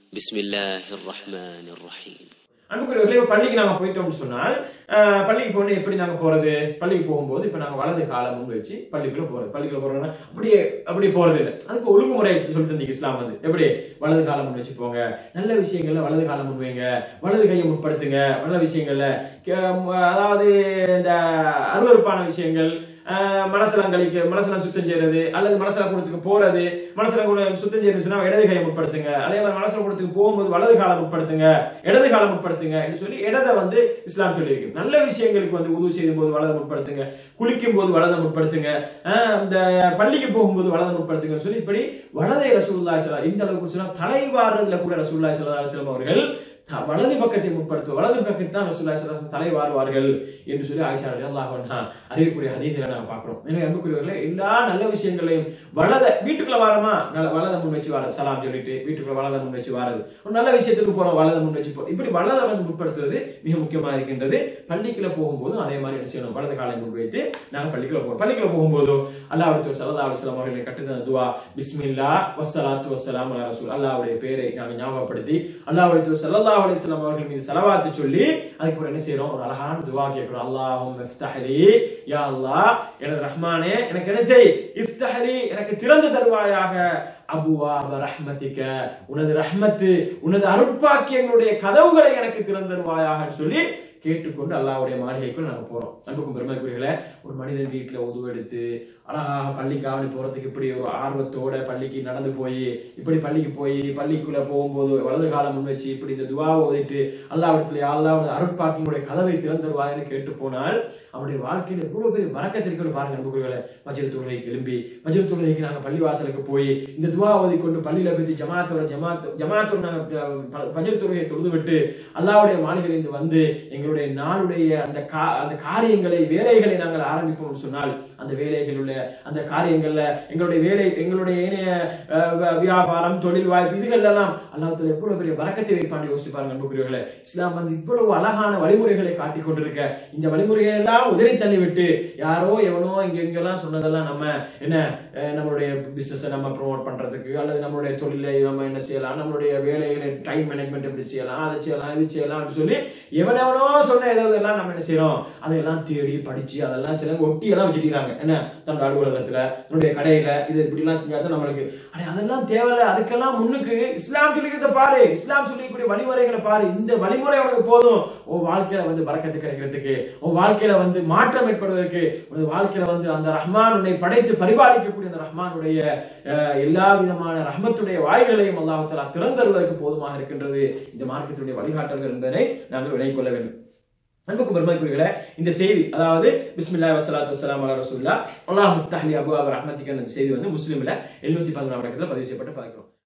بسم الله الرحمن الرحيم அன்புக்குரியவர்களே இப்ப பள்ளிக்கு நாங்க போயிட்டோம்னு சொன்னால் அஹ், பள்ளிக்கு போன எப்படி நாங்க போறது பள்ளிக்கு போகும்போது இப்ப நாங்க வலது காலம் முன் வச்சு பள்ளிக்குள்ள போறது பள்ளிக்குள்ள போறோம்னா அப்படியே அப்படி போறது இல்லை அதுக்கு ஒழுங்குமுறை சொல்லி தந்தீங்க இஸ்லாம் வந்து எப்படி வலது காலம் முன் வச்சு போங்க நல்ல விஷயங்கள்ல வலது காலம் முன் வைங்க வலது கையை முற்படுத்துங்க நல்ல விஷயங்கள்ல கே- ம- அதாவது இந்த அருவருப்பான விஷயங்கள் அஹ், மனசெல்லாம் கழிக்க மனசெல்லாம் சுத்தம் செய்யறது அல்லது மனசுல கூடத்துக்கு போறது மனசுல கூட சுத்தம் செய்யறது சொன்னா இடது கையை முற்படுத்துங்க அதே மாதிரி மனசுல கூடத்துக்கு போகும்போது வலது காலம் முற்படுத்துங்க இடது காலம் முற்படுத்துங்க என்று சொல்லி இடதை வந்து இஸ்லாம் சொல்லியிருக்கு நல்ல விஷயங்களுக்கு வந்து உதவி செய்யும் போது வலதை முற்படுத்துங்க குளிக்கும் போது வலதை முற்படுத்துங்க ஆஹ் இந்த பள்ளிக்கு போகும்போது வலதை முற்படுத்துங்க சொல்லி இப்படி வலதை ரசூல்லா சிலா இந்த அளவுக்கு சொன்னா தலைவாறுறதுல கூட ரசூல்லா சிலா சிலம் அவர்கள் த- வலது பக்கத்தை முற்படுத்தும் வலது பக்கத்தை தான் ரசூல்லா சிலம் தலை வாருவார்கள் என்று சொல்லி ஆயிஷா அல்லாஹ் அறியக்கூடிய ஹதீதில நாம பார்க்கிறோம் எனவே அன்புக்குரியவர்களே எல்லா நல்ல விஷயங்களையும் வலத வீட்டுக்குள்ள வாரமா நல்ல வலத முன் வச்சு வாரது சலாம் சொல்லிட்டு வீட்டுக்குள்ள வலத முன் வச்சு வாரது ஒரு நல்ல விஷயத்துக்கு போறோம் வலத முன் வச்சு போறோம் இப்படி வலத வந்து முற்படுத்துவது மிக முக்கியமா இருக்கின்றது பள்ளிக்குள்ள போகும்போதும் அதே மாதிரி என்ன செய்யணும் வலது காலை முன் வைத்து நாங்க பள்ளிக்குள்ள போறோம் பள்ளிக்குள்ள போகும்போதும் அல்லாஹ் சல்லா அலிஸ்லாம் அவர்களை கட்டுத்தன துவா பிஸ்மில்லா வஸ்ஸலாத்து வஸ்ஸலாம் அலா ரசூல் அல்லாஹ்வுடைய பேரை நாங்க ஞாபகப்படுத்தி அல்லாஹ் சல்லா அலிஸ்லாம் அவர்கள் மீது செலவாத்து சொல்லி அதுக்கு என்ன செய்யறோம் ஒரு அழகான துவா கேட்கிறோம் அல்லாஹும் இஃப்தஹலி யா அல்லாஹ் எனது ரஹ்மானே எனக்கு என்ன செய் இஃப்தஹலி எனக்கு திறந்து தருவாயாக அபுவாப ரஹ்மதிக்க உனது ரஹ்மத்து உனது அருட்பாக்கியங்களுடைய கதவுகளை எனக்கு திறந்து தருவாயாக சொல்லி கேட்டுக்கொண்டு அல்லாஹ்வுடைய மாளிகைக்குள் நாங்க போறோம் அன்புக்கும் பெருமைக்குரியர்களே ஒரு மனிதன் வீட்டுல உதவு எடுத்து அழகாக பள்ளி காவலி போறதுக்கு இப்படி ஒரு ஆர்வத்தோட பள்ளிக்கு நடந்து போய் இப்படி பள்ளிக்கு போய் பள்ளிக்குள்ள போகும்போது வலது காலம் முன் வச்சு இப்படி இந்த துவாவை ஓதிட்டு அல்லாவிடத்துல அல்லாஹ் அருட்பாக்கியங்களுடைய கதவை திறந்துருவான்னு கேட்டு போனால் அவனுடைய வாழ்க்கையில எவ்வளவு பெரிய வரக்கத்திற்கு பாருங்க அன்புக்குரியவர்களே மஜில் தொழுகைக்கு எழும்பி மஜில் தொழுகைக்கு நாங்க பள்ளி வாசலுக்கு போய் இந்த துவா ஓதி கொண்டு பள்ளியில போய் ஜமாத்தோட ஜமாத் ஜமாத்தோட நாங்க பஜல் தொழுகையை தொழுது விட்டு அல்லாவுடைய மாளிகையிலிருந்து வந்து எங்களுடைய நாளுடைய அந்த கா அந்த காரியங்களை வேலைகளை நாங்கள் ஆரம்பிப்போம் சொன்னால் அந்த வேலைகள் உள்ள அந்த காரியங்கள்ல எங்களுடைய வேலை எங்களுடைய ஏனைய அஹ், வ- வியாபாரம் தொழில் வாய்ப்பு இதுகள் எல்லாம் அல்லாஹ்வுல எவ்வளவு பெரிய வரக்கத்தை வைப்பான்னு யோசிச்சு பாருங்க அன்புக்குரியவர்களே இஸ்லாம் வந்து இவ்வளவு அழகான வழிமுறைகளை காட்டிக் கொண்டிருக்க இந்த வழிமுறைகளை எல்லாம் உதறி தள்ளிவிட்டு யாரோ எவனோ இங்க இங்கெல்லாம் சொன்னதெல்லாம் நம்ம என்ன அஹ், நம்மளுடைய பிசினஸ் நம்ம ப்ரோமோட் பண்றதுக்கு அல்லது நம்மளுடைய தொழிலை நம்ம என்ன செய்யலாம் நம்மளுடைய வேலைகளை டைம் மேனேஜ்மெண்ட் எப்படி செய்யலாம் அதை செய்யலாம் இது செய்யலாம் அப்படின்னு சொல்லி எவனெவனோ சொன்ன ஏதாவது எல்லாம் நம்ம என்ன செய்யறோம் அதையெல்லாம் தேடி படிச்சு அதெல்லாம் சில ஒட்டி எல்லாம் வச்சுக்கிறாங்க என்ன தன்னோட அலுவலகத்துல தன்னுடைய கடையில இது இப்படி எல்லாம் செஞ்சா தான் நம்மளுக்கு அடே அதெல்லாம் தேவையில்ல அதுக்கெல்லாம் முன்னுக்கு இஸ்லாம் சொல்லிக்கிறத பாரு இஸ்லாம் சொல்லிக்கூடிய வழிமுறைகளை பாரு இந்த வழிமுறை உனக்கு போதும் உன் வாழ்க்கையில வந்து பறக்கத்து கிடைக்கிறதுக்கு உன் வாழ்க்கையில வந்து மாற்றம் ஏற்படுவதற்கு உன் வாழ்க்கையில வந்து அந்த ரஹ்மான் உன்னை படைத்து பரிபாலிக்கக்கூடிய அந்த ரஹ்மானுடைய அஹ், எல்லா விதமான ரஹ்மத்துடைய வாய்களையும் அல்லாஹ் திறந்தருவதற்கு போதுமாக இருக்கின்றது இந்த மார்க்கத்துடைய வழிகாட்டல்கள் என்பதை நாங்கள் விளங்கிக் கொள்ள வேண்டும் அன்புக்கு பெருமைக்குரியவர்களே இந்த செய்தி அதாவது பிஸ்மில்லா வசலாத்து வசலாம் அலா ரசூல்லா அல்லாஹ் முஃப்தஹ் லி அபுவாப ரஹ்மத்திக்க அந்த செய்தி வந்து முஸ்லிம்ல 711 பதிவு செய்யப்பட்டு பார்க்கிறோம்